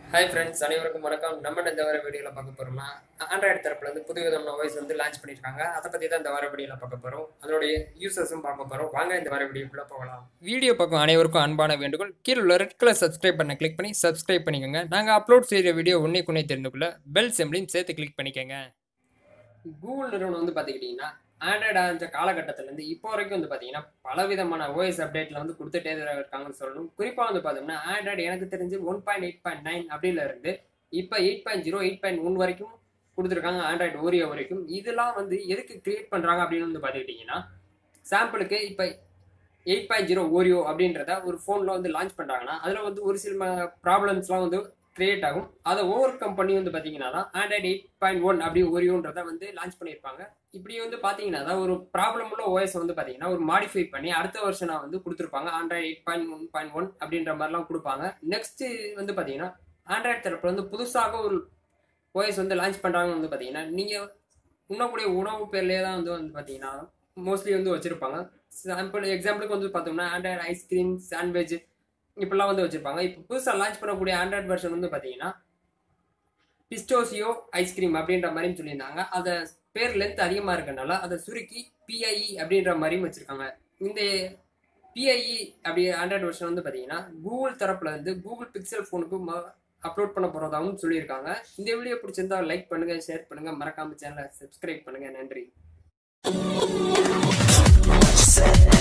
hi friends அனைவருக்கும் வணக்கம் நம்ம இந்த வர வீடியோவில் பார்க்க போகிறோம்னா ஆண்ட்ராய்டு தரப்புல இருந்து புது விதமான வாய்ஸ் வந்து லான்ச் பண்ணியிருக்காங்க அதை பற்றி தான் இந்த வர வீடியோவில் பார்க்க போகிறோம் அதனுடைய யூசர்ஸும் பார்க்க போகிறோம் வாங்க இந்த வர வீடியோக்குள்ளே போகலாம் வீடியோ பார்க்கும் அனைவருக்கும் அன்பான வேண்டுகோள் கீழே உள்ள ரெட் கலர் சப்ஸ்கிரைப் பண்ண கிளிக் பண்ணி சப்ஸ்கிரைப் பண்ணிக்கோங்க நாங்கள் அப்லோட் செய்கிற வீடியோ உன்னை குன்னே தெரிந்துக்குள்ள பெல் சிம்லையும் சேர்த்து கிளிக் பண்ணிக்கோங்க கூகுள் நிறுவனம் வந்து பார்த்துக்கிட்டிங்கன்னா ஆண்ட்ராய்டு ஆரம்பிச்ச காலகட்டத்திலேருந்து இப்போ வரைக்கும் வந்து பார்த்தீங்கன்னா பலவிதமான ஓஎஸ் அப்டேட்டில் வந்து கொடுத்துட்டே தான் இருக்காங்கன்னு சொல்லணும் குறிப்பாக வந்து பார்த்தோம்னா ஆண்ட்ராய்டு எனக்கு தெரிஞ்சு one point eight point nine அப்படில இருந்து இப்போ eight point zero eight point one வரைக்கும் கொடுத்துருக்காங்க ஆண்ட்ராய்டு ஓரியோ வரைக்கும் இதெல்லாம் வந்து எதுக்கு கிரியேட் பண்ணுறாங்க அப்படின்னு வந்து பார்த்துக்கிட்டிங்கன்னா சாம்பிளுக்கு இப்போ எயிட் பாயிண்ட் ஜீரோ ஓரியோ அப்படின்றத ஒரு ஃபோனில் வந்து லான்ச் பண்ணுறாங்கன்னா அதில் வந்து ஒரு சில ப்ராப்ளம்ஸ்லாம் வந்து கிரியேட் ஆகும் அதை ஓவர் கம் பண்ணி வந்து பார்த்தீங்கன்னா தான் ஆண்ட்ராய்டு எயிட் பாயிண்ட் ஒன் அப்படி ஓரியோன்றத வந்து லான்ச் பண்ணியிருப்பாங்க இப்படி வந்து பார்த்தீங்கன்னா தான் ஒரு ப்ராப்ளம் உள்ள ஓஎஸ் வந்து பார்த்தீங்கன்னா ஒரு மாடிஃபை பண்ணி அடுத்த வருஷனாக வந்து கொடுத்துருப்பாங்க Android eight point one point one அப்படின்ற மாதிரிலாம் கொடுப்பாங்க நெக்ஸ்ட் வந்து பார்த்தீங்கன்னா ஆண்ட்ராய்டு தரப்புல வந்து புதுசாக ஒரு ஓஎஸ் வந்து லான்ச் பண்ணுறாங்கன்னு வந்து பார்த்தீங்கன்னா நீங்கள் உண்ணக்கூடிய உணவு பேர்லேயே தான் வந்து வந்து பார்த்தீங்கன்னா மோஸ்ட்லி வந்து வச்சுருப்பாங்க சாம்பிள் எக்ஸாம்பிளுக்கு வந்து பார்த்தோம்னா ஆண்ட்ராய்டு ஐஸ்கிரீம் சாண்ட்விச் இப்படிலாம் வந்து வச்சுருப்பாங்க இப்போ புதுசாக லான்ச் பண்ணக்கூடிய ஆண்ட்ராய்டு வெர்ஷன் வந்து பார்த்தீங்கன்னா பிஸ்டோசியோ ஐஸ்கிரீம் அப்படின்ற மாதிரியும் சொல்லியிருந்தாங்க அதை பேர் லென்த் அதிகமாக இருக்கனால அதை சுருக்கி பிஐஇ அப்படின்ற மாதிரியும் வச்சுருக்காங்க இந்த பிஐஇ அப்படி ஆண்ட்ராய்டு வெர்ஷன் வந்து பார்த்தீங்கன்னா கூகுள் தரப்புல இருந்து கூகுள் பிக்சல் ஃபோனுக்கு அப்லோட் பண்ண போகிறதாகவும் சொல்லியிருக்காங்க இந்த வீடியோ பிடிச்சிருந்தா லைக் பண்ணுங்கள் ஷேர் பண்ணுங்கள் மறக்காம சேனலை சப்ஸ்கிரைப் பண்ணுங்கள் நன்றி